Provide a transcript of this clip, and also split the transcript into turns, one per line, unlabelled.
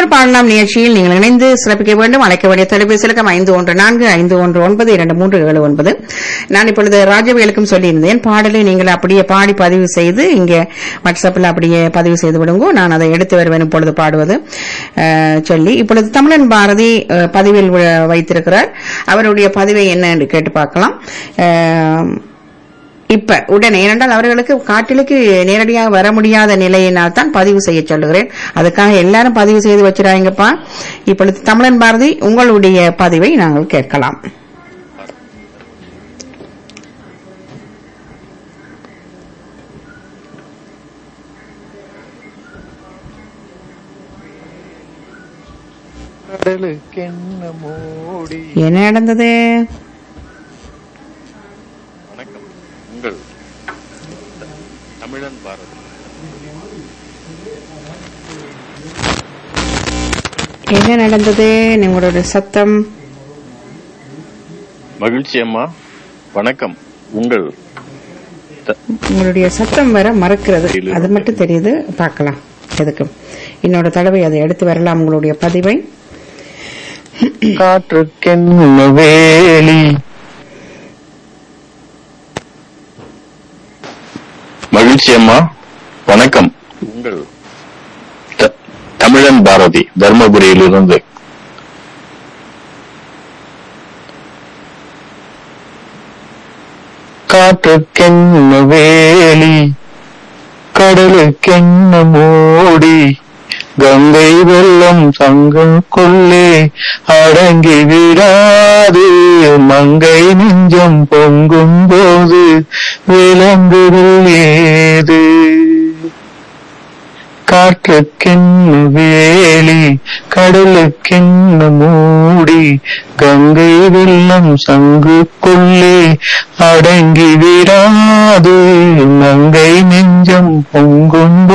பாடுவோர் பாடலாம் நிகழ்ச்சியில் நீங்கள் இணைந்து சிறப்பிக்க வேண்டும் அழைக்க வேண்டிய தொலைபேசி இலக்கம் ஐந்து ஒன்று நான்கு ஐந்து ஒன்று ஒன்பது இரண்டு மூன்று ஏழு ஒன்பது நான் இப்பொழுது ராஜவேலுக்கும் சொல்லியிருந்தேன் பாடலை நீங்கள் அப்படியே பாடி பதிவு செய்து இங்கே வாட்ஸ்அப்பில் அப்படியே பதிவு செய்து விடுங்க நான் அதை எடுத்து வருவேன் இப்பொழுது பாடுவது அஹ், சொல்லி இப்பொழுது தமிழன் பாரதி அஹ், பதிவில் வ- வைத்திருக்கிறார் அவருடைய பதிவை என்ன என்று கேட்டு பார்க்கலாம் அஹ், இப்ப உடனே ஏனென்றால் அவர்களுக்கு காட்டிலுக்கு நேரடியாக வர முடியாத நிலையினால் தான் பதிவு செய்ய சொல்லுகிறேன் அதுக்காக எல்லாரும் பதிவு செய்து வச்சிடாங்கப்பா இப்பொழுது தமிழன் பாரதி உங்களுடைய பதிவை நாங்கள் கேட்கலாம்
கடலுக்கென்ன மூடி
என்ன நடந்தது
வணக்கம் உங்கள் தமிழன் பாரதி
என்ன நடந்தது உங்களுடைய சத்தம்
மகிழ்ச்சி அம்மா வணக்கம் உங்கள்
உங்களுடைய சத்தம் வர மறக்கிறது அது மட்டும் தெரியுது பார்க்கலாம் எதுக்கும் இன்னொரு தடவை அதை எடுத்து வரலாம் உங்களுடைய பதிவை
காற்றுக்கென்ன வேலி மகிழ்ச்சி அம்மா வணக்கம் உங்கள் த- தமிழன் பாரதி தர்மபுரியிலிருந்து காற்றுக்கென்ன வேலி கடலுக்கென்ன மூடி கங்கை வெள்ளம் சங்கக்குள்ளே அடங்கி விடாது மங்கை நெஞ்சம் பொங்கும் போது விளங்குதல் ஏது காற்றுக்கென்ன வேலி கடலுக்கென்ன மூடி கங்கை வெள்ளம் சங்குக்குள்ளே அடங்கி விடாது மங்கை நெஞ்சம் பொங்கும்